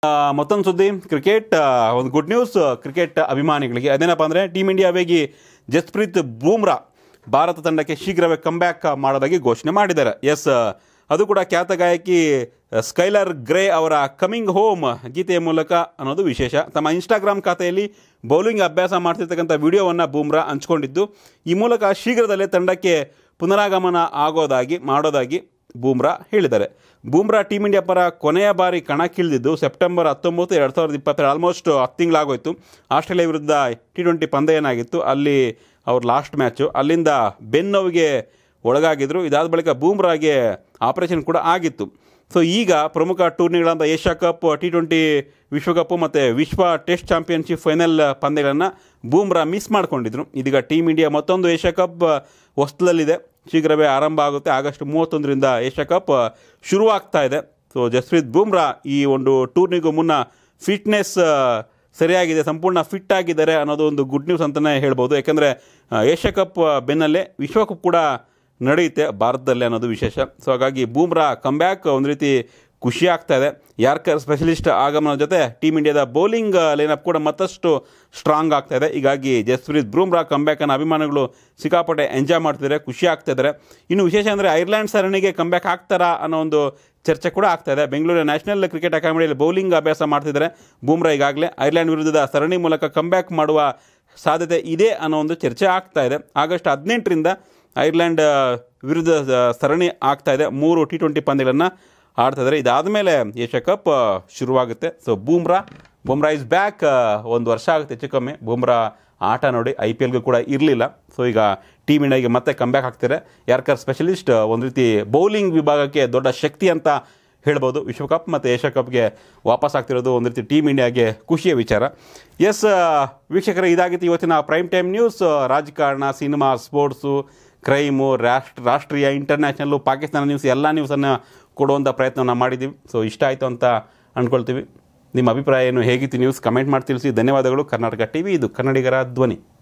ಆ, ಮತ್ತೊಂದು ಸುದ್ದಿ ಕ್ರಿಕೆಟ್ ಆ, ಒಂದು ಗುಡ್ ನ್ಯೂಸ್ ಕ್ರಿಕೆಟ್ ಅಭಿಮಾನಿಗಳಿಗೆ ಅದೇನಪ್ಪ ಅಂದರೆ ಟೀಮ್ ಇಂಡಿಯಾ ವೇಗಿ ಜಸ್ಪ್ರೀತ್ ಬೂಮ್ರಾ ಭಾರತ ತಂಡಕ್ಕೆ ಶೀಘ್ರವೇ ಕಮ್ಬ್ಯಾಕ್ ಮಾಡೋದಾಗಿ ಘೋಷಣೆ ಮಾಡಿದ್ದಾರೆ ಎಸ್ ಅದು ಕೂಡ ಖ್ಯಾತ ಗಾಯಕಿ ಸ್ಕೈಲರ್ ಗ್ರೇ ಅವರ ಕಮಿಂಗ್ ಹೋಮ್ ಗೀತೆಯ ಮೂಲಕ ಅನ್ನೋದು ವಿಶೇಷ ತಮ್ಮ ಇನ್ಸ್ಟಾಗ್ರಾಮ್ ಖಾತೆಯಲ್ಲಿ ಬೌಲಿಂಗ್ ಅಭ್ಯಾಸ ಮಾಡ್ತಿರ್ತಕ್ಕಂಥ ವಿಡಿಯೋವನ್ನು ಬೂಮ್ರಾ ಹಂಚ್ಕೊಂಡಿದ್ದು ಈ ಮೂಲಕ ಶೀಘ್ರದಲ್ಲೇ ತಂಡಕ್ಕೆ ಪುನರಾಗಮನ ಆಗೋದಾಗಿ ಮಾಡೋದಾಗಿ ಬೂಮ್ರಾ ಹೇಳಿದ್ದಾರೆ ಬೂಮ್ರಾ ಟೀಮ್ ಇಂಡಿಯಾ ಪರ ಕೊನೆಯ ಬಾರಿ ಕಣಕ್ಕಿಳಿದಿದ್ದು ಸೆಪ್ಟೆಂಬರ್ ಹತ್ತೊಂಬತ್ತು ಎರಡು ಸಾವಿರದ ಇಪ್ಪತ್ತೆರಡು ಆಲ್ಮೋಸ್ಟ್ ಹತ್ತು ತಿಂಗಳಾಗೋಯ್ತು ಆಸ್ಟ್ರೇಲಿಯಾ ವಿರುದ್ಧ ಟಿ ಟ್ವೆಂಟಿ ಪಂದ್ಯ ಏನಾಗಿತ್ತು ಅಲ್ಲಿ ಅವ್ರ ಲಾಸ್ಟ್ ಮ್ಯಾಚು ಅಲ್ಲಿಂದ ಬೆನ್ನೋವಿಗೆ ಒಳಗಾಗಿದ್ರು ಇದಾದ ಬಳಿಕ ಬೂಮ್ರಾಗೆ ಆಪರೇಷನ್ ಕೂಡ ಆಗಿತ್ತು ಸೊ ಈಗ ಪ್ರಮುಖ ಟೂರ್ನಿಗಳಾದ ಏಷ್ಯಾ ಕಪ್ ಟಿ ಟ್ವೆಂಟಿ ವಿಶ್ವಕಪ್ ಮತ್ತು ವಿಶ್ವ ಟೆಸ್ಟ್ ಚಾಂಪಿಯನ್ಶಿಪ್ ಫೈನಲ್ ಪಂದ್ಯಗಳನ್ನು ಬೂಮ್ರಾ ಮಿಸ್ ಮಾಡ್ಕೊಂಡಿದ್ರು ಇದೀಗ ಟೀಮ್ ಇಂಡಿಯಾ ಮತ್ತೊಂದು ಏಷ್ಯಾ ಕಪ್ ಹೊಸ್ತಲಲ್ಲಿದೆ ಶೀಘ್ರವೇ ಆರಂಭ ಆಗುತ್ತೆ ಆಗಸ್ಟ್ ಮೂವತ್ತೊಂದರಿಂದ ಏಷ್ಯಾ ಕಪ್ ಶುರುವಾಗ್ತಾ ಇದೆ ಸೊ ಜಸ್ಪ್ರೀತ್ ಬೂಮ್ರಾ ಈ ಒಂದು ಟೂರ್ನಿಗೂ ಮುನ್ನ ಫಿಟ್ನೆಸ್ ಸರಿಯಾಗಿದೆ ಸಂಪೂರ್ಣ ಫಿಟ್ ಆಗಿದ್ದಾರೆ ಅನ್ನೋದು ಒಂದು ಗುಡ್ ನ್ಯೂಸ್ ಅಂತಲೇ ಹೇಳ್ಬೋದು ಯಾಕೆಂದರೆ ಏಷ್ಯಾ ಕಪ್ ಬೆನ್ನಲ್ಲೇ ವಿಶ್ವಕಪ್ ಕೂಡ ನಡೆಯುತ್ತೆ ಭಾರತದಲ್ಲಿ ಅನ್ನೋದು ವಿಶೇಷ ಸೊ ಹಾಗಾಗಿ ಬೂಮ್ರಾ ಕಮ್ಬ್ಯಾಕ್ ಒಂದು ರೀತಿ ಖುಷಿ ಆಗ್ತಾ ಇದೆ ಯಾರ್ಕರ್ ಸ್ಪೆಷಲಿಸ್ಟ್ ಆಗಮನ ಜೊತೆ ಟೀಮ್ ಇಂಡಿಯಾದ ಬೌಲಿಂಗ್ ಲೈನಪ್ ಕೂಡ ಮತ್ತಷ್ಟು ಸ್ಟ್ರಾಂಗ್ ಆಗ್ತಾ ಇದೆ ಹೀಗಾಗಿ ಜಸ್ಪ್ರೀತ್ ಬೂಮ್ರಾ ಕಮ್ಬ್ಯಾಕನ್ನು ಅಭಿಮಾನಿಗಳು ಸಿಕ್ಕಾಪಟ್ಟೆ ಎಂಜಾಯ್ ಮಾಡ್ತಿದ್ದಾರೆ ಖುಷಿ ಆಗ್ತಾ ಇದ್ದಾರೆ ಇನ್ನು ವಿಶೇಷ ಅಂದರೆ ಐರ್ಲೆಂಡ್ ಸರಣಿಗೆ ಕಮ್ಬ್ಯಾಕ್ ಆಗ್ತಾರಾ ಅನ್ನೋ ಒಂದು ಚರ್ಚೆ ಕೂಡ ಆಗ್ತಾ ಇದೆ ಬೆಂಗಳೂರಿನ ನ್ಯಾಷನಲ್ ಕ್ರಿಕೆಟ್ ಅಕಾಡೆಮಿಯಲ್ಲಿ ಬೌಲಿಂಗ್ ಅಭ್ಯಾಸ ಮಾಡ್ತಿದ್ದಾರೆ ಬೂಮ್ರಾ ಈಗಾಗಲೇ ಐರ್ಲೆಂಡ್ ವಿರುದ್ಧದ ಸರಣಿ ಮೂಲಕ ಕಮ್ಬ್ಯಾಕ್ ಮಾಡುವ ಸಾಧ್ಯತೆ ಇದೆ ಅನ್ನೋ ಒಂದು ಚರ್ಚೆ ಆಗ್ತಾ ಇದೆ ಆಗಸ್ಟ್ ಹದಿನೆಂಟರಿಂದ ಐರ್ಲೆಂಡ್ ಆ, ವಿರುದ್ಧ ಆ, ಸರಣಿ ಆಗ್ತಾ ಇದೆ ಮೂರು ಟಿ ಟ್ವೆಂಟಿ ಪಂದ್ಯಗಳನ್ನು ಆಡ್ತಾ ಇದ್ದಾರೆ ಇದಾದಮೇಲೆ ಏಷ್ಯಾ ಕಪ್ ಆ, ಶುರುವಾಗುತ್ತೆ so Bumrah Bumrah is back ಒಂದು ವರ್ಷ ಆಗುತ್ತೆ ಹೆಚ್ಚು ಕಮ್ಮಿ ಬೂಮ್ರಾ ಆಟ ನೋಡಿ ಐ ಪಿ ಎಲ್ಗೂ ಕೂಡ ಇರಲಿಲ್ಲ ಸೊ ಈಗ ಟೀಮ್ ಇಂಡಿಯಾಗೆ ಮತ್ತೆ ಕಮ್ಬ್ಯಾಕ್ ಆಗ್ತಾರೆ ಯಾರ್ಕರ್ ಸ್ಪೆಷಲಿಸ್ಟ್ ಒಂದು ರೀತಿ ಬೌಲಿಂಗ್ ವಿಭಾಗಕ್ಕೆ ದೊಡ್ಡ ಶಕ್ತಿ ಅಂತ ಹೇಳ್ಬೋದು ವಿಶ್ವಕಪ್ ಮತ್ತು ಏಷ್ಯಾ ಕಪ್ಗೆ ವಾಪಸ್ ಆಗ್ತಿರೋದು ಒಂದು ರೀತಿ ಟೀಮ್ ಇಂಡಿಯಾಗೆ ಖುಷಿಯ ವಿಚಾರ ಎಸ್ ವೀಕ್ಷಕರೇ ಇದಾಗಿತ್ತು ಇವತ್ತಿನ ಪ್ರೈಮ್ ಟೈಮ್ ನ್ಯೂಸ್ ರಾಜಕಾರಣ ಸಿನಿಮಾ ಸ್ಪೋರ್ಟ್ಸು ಕ್ರೈಮು ರಾಷ್ಟ್ರ ರಾಷ್ಟ್ರೀಯ ಇಂಟರ್ನ್ಯಾಷನಲ್ಲು ಪಾಕಿಸ್ತಾನ ನ್ಯೂಸ್ ಎಲ್ಲ ನ್ಯೂಸನ್ನು ಕೊಡುವಂಥ ಪ್ರಯತ್ನವನ್ನು ಮಾಡಿದ್ದೀವಿ ಸೊ ಇಷ್ಟ ಆಯಿತು ಅಂತ ಅಂದ್ಕೊಳ್ತೀವಿ ನಿಮ್ಮ ಅಭಿಪ್ರಾಯ ಏನು ಹೇಗಿತ್ತು ನ್ಯೂಸ್ ಕಮೆಂಟ್ ಮಾಡಿ ತಿಳಿಸಿ ಧನ್ಯವಾದಗಳು ಕರ್ನಾಟಕ ಟಿ ವಿ ಇದು ಕನ್ನಡಿಗರ ಧ್ವನಿ